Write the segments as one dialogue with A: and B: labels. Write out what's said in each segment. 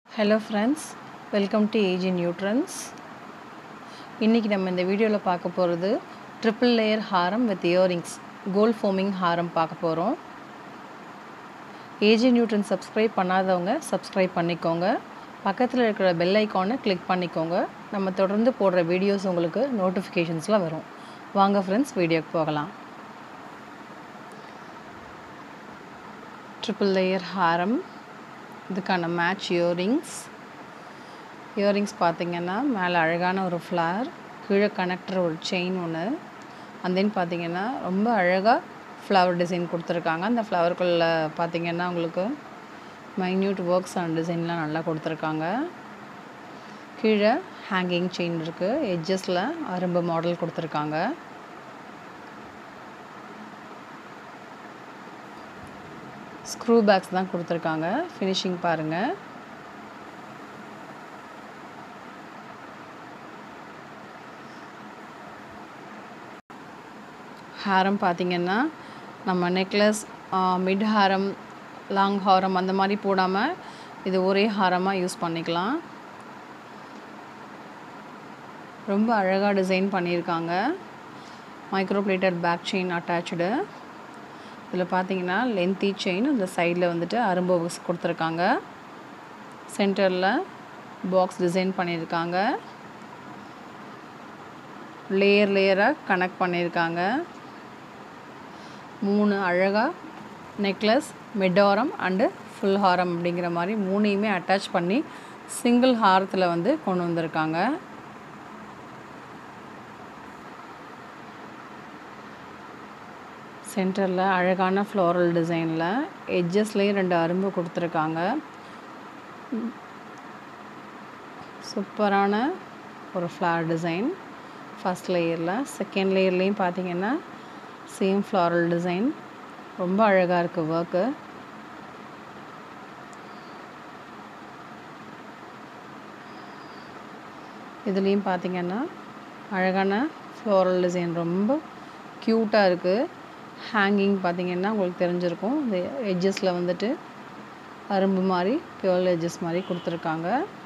A: hello friends welcome to AG neutrons இன்றைக்கி நம்ம இந்த வீடியோவில் பார்க்க போகிறது triple layer haram with earrings gold forming haram பார்க்க போகிறோம் ஏஜி நியூட்ரன் சப்ஸ்கிரைப் பண்ணாதவங்க சப்ஸ்கிரைப் பண்ணிக்கோங்க பக்கத்தில் இருக்கிற பெல் ஐக்கானை கிளிக் பண்ணிக்கோங்க நம்ம தொடர்ந்து போடுற வீடியோஸ் உங்களுக்கு நோட்டிஃபிகேஷன்ஸில் வரும் வாங்க ஃப்ரெண்ட்ஸ் வீடியோக்கு போகலாம் ட்ரிபிள் லேயர் ஹாரம் இதுக்கான மேட்ச் இயரிங்ஸ் இயரிங்ஸ் பார்த்திங்கன்னா மேலே அழகான ஒரு ஃப்ளார் கீழே கனெக்டர் ஒரு செயின் ஒன்று and then பார்த்திங்கன்னா ரொம்ப அழகாக ஃப்ளவர் டிசைன் கொடுத்துருக்காங்க அந்த ஃப்ளவருக்குள்ளே பார்த்திங்கன்னா உங்களுக்கு மைன்யூட் ஒர்க்ஸ் அண்ட் டிசைன்லாம் நல்லா கொடுத்துருக்காங்க கீழே ஹேங்கிங் செயின் இருக்குது எட்ஜஸில் அரும்பு மாடல் கொடுத்துருக்காங்க ஸ்க்ரூ பேக்ஸ் தான் கொடுத்துருக்காங்க ஃபினிஷிங் பாருங்கள் ஹாரம் பார்த்திங்கன்னா நம்ம நெக்லஸ் மிட் ஹாரம் லாங் ஹாரம் அந்த மாதிரி போடாமல் இது ஒரே ஹாரமாக யூஸ் பண்ணிக்கலாம் ரொம்ப அழகாக டிசைன் பண்ணியிருக்காங்க micro plated back chain attach இதில் பார்த்தீங்கன்னா லென்த்தி செயின் இந்த சைடில் வந்துட்டு அரும்பு ஒர்க்ஸ் கொடுத்துருக்காங்க சென்டரில் பாக்ஸ் டிசைன் பண்ணியிருக்காங்க லேயர் லேயராக கனெக்ட் பண்ணியிருக்காங்க மூணு அழகாக நெக்லஸ் மிட்டாரம் அண்டு ஃபுல் ஹாரம் அப்படிங்கிற மாதிரி மூணையுமே அட்டாச் பண்ணி சிங்கிள் ஹாரத்தில் வந்து கொண்டு வந்திருக்காங்க சென்டரில் அழகான ஃப்ளோரல் டிசைனில் எட்ஜஸ்லேயும் ரெண்டு அரும்பு கொடுத்துருக்காங்க சூப்பரான ஒரு ஃப்ளவர் டிசைன் ஃபஸ்ட் லேயரில் செகண்ட் லேயர்லேயும் பார்த்தீங்கன்னா சேம் ஃப்ளாரல் டிசைன் ரொம்ப அழகாக இருக்குது ஒர்க்கு இதுலேயும் பார்த்தீங்கன்னா அழகான ஃப்ளோரல் டிசைன் ரொம்ப க்யூட்டாக இருக்குது ஹேங்கிங் பார்த்திங்கன்னா உங்களுக்கு தெரிஞ்சிருக்கும் இந்த எட்ஜஸில் வந்துட்டு அரும்பு மாதிரி பியோல் எட்ஜஸ் மாதிரி கொடுத்துருக்காங்க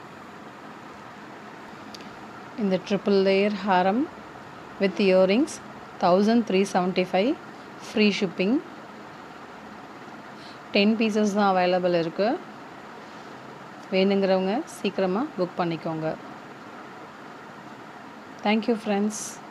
A: இந்த triple layer haram with earrings thousand three seventy five free shipping ten pieces தான் அவைலபிள் இருக்குது வேணுங்கிறவங்க சீக்கிரமாக புக் பண்ணிக்கோங்க தேங்க்யூ ஃப்ரெண்ட்ஸ்